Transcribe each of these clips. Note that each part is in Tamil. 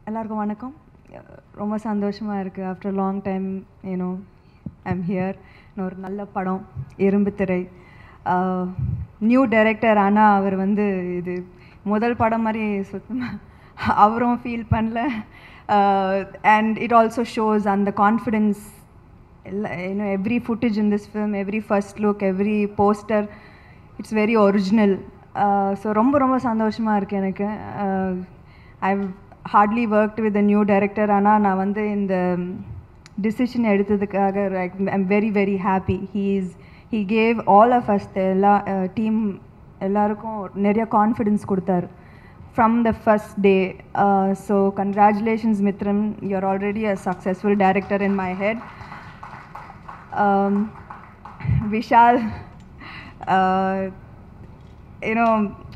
எல்லாருக்கும் வணக்கம் ரொம்ப சந்தோஷமாக இருக்குது ஆஃப்டர் லாங் டைம் ஏனோ ஐம் ஹியர் ஒரு நல்ல படம் எறும்பு திரை நியூ டைரக்டர் ஆனால் அவர் வந்து இது முதல் படம் மாதிரி சுத்தமாக அவரும் ஃபீல் பண்ணல அண்ட் இட் ஆல்சோ ஷோஸ் அந்த கான்ஃபிடென்ஸ் எல்லா you know every footage in this film every first look every poster it's very original so ரொம்ப ரொம்ப சந்தோஷமாக இருக்குது எனக்கு I hardly worked with new director ஆனால் நான் வந்து இந்த டிசிஷன் எடுத்ததுக்காக I'm very very happy he is he gave all of us எல்லா டீம் எல்லாருக்கும் நிறைய கான்ஃபிடென்ஸ் கொடுத்தாரு from the first day. Uh, so congratulations, Mithran. You're already a successful director in my head. Um, Vishal, uh, you know,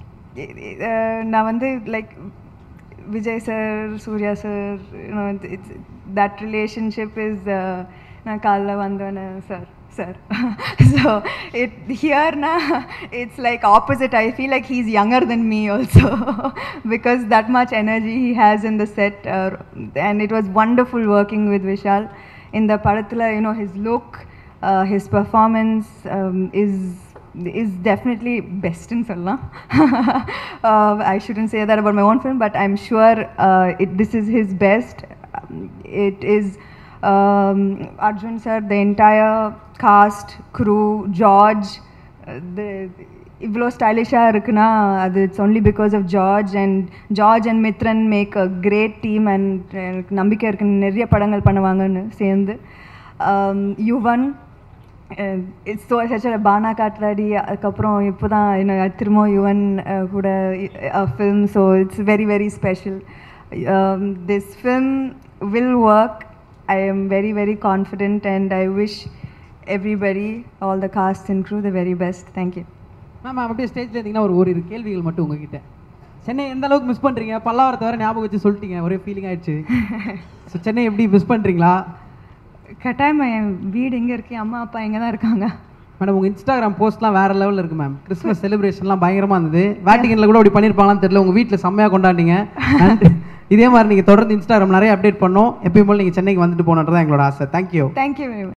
uh, நான் வந்து like Vijay sir Suriya sir you know it's that relationship is நான் காலைல வந்தோன்னே sir sir. so it here na it's like opposite. I feel like he's younger than me also because that much energy he has in the set, uh, and it was wonderful working with Vishal. In the Paratula, you know, his look, uh, his performance um, is is definitely best in Salna. uh, I shouldn't say that about my own film, but I'm sure uh, it, this is his best. Um, it is um, Arjun sir, the entire cast, crew, George, uh, the இவ்வளோ ஸ்டைலிஷாக இருக்குன்னா அது it's only because of George and George and Mithran make a great team and எனக்கு நம்பிக்கை இருக்கு நிறைய படங்கள் பண்ணுவாங்கன்னு சேர்ந்து Yuvan it's so such Baana Kaathadi அதுக்கப்புறம் இப்போ தான் இன்னும் திரும்ப யுவன் கூட film so it's very very special this film will work I am very, very confident and I wish everybody, all the cast and crew, the very best. Thank you. Ma'am அப்படியே ஸ்டேஜில் இருந்தீங்கன்னா ஒரு ஒரு கேள்விகள் மட்டும் உங்ககிட்ட சென்னை எந்த அளவுக்கு மிஸ் பண்ணுறீங்க பல்லாவரத்தை வர ஞாபகம் வச்சு சொல்லிட்டீங்க ஒரே ஃபீலிங் ஆயிடுச்சு ஸோ சென்னை எப்படி மிஸ் பண்ணுறீங்களா கட்டாயமா என் வீடு எங்கே இருக்கு அம்மா அப்பா எங்கே தான் இருக்காங்க மேடம் உங்கள் இன்ஸ்டாகிராம் போஸ்ட்லாம் வேறு லெவலில் இருக்குது மேம் கிறிஸ்மஸ் செலிப்ரேஷன்லாம் பயங்கரமாக இருந்தது வேட்டிகனில் கூட அப்படி பண்ணியிருப்பாங்களான்னு தெரியல உங்கள் வீட்டில் செம்மையாக கொண்டாடிங்க அண்ட் இதே மாதிரி நீங்கள் தொடர்ந்து இன்ஸ்டாகிராம் நிறைய அப்டேட் பண்ணோம் எப்பயும் போல் நீங்கள் சென்னைக்கு வந்துட்டு போனது தான் எங்களோட ஆசை thank you Thank you very much.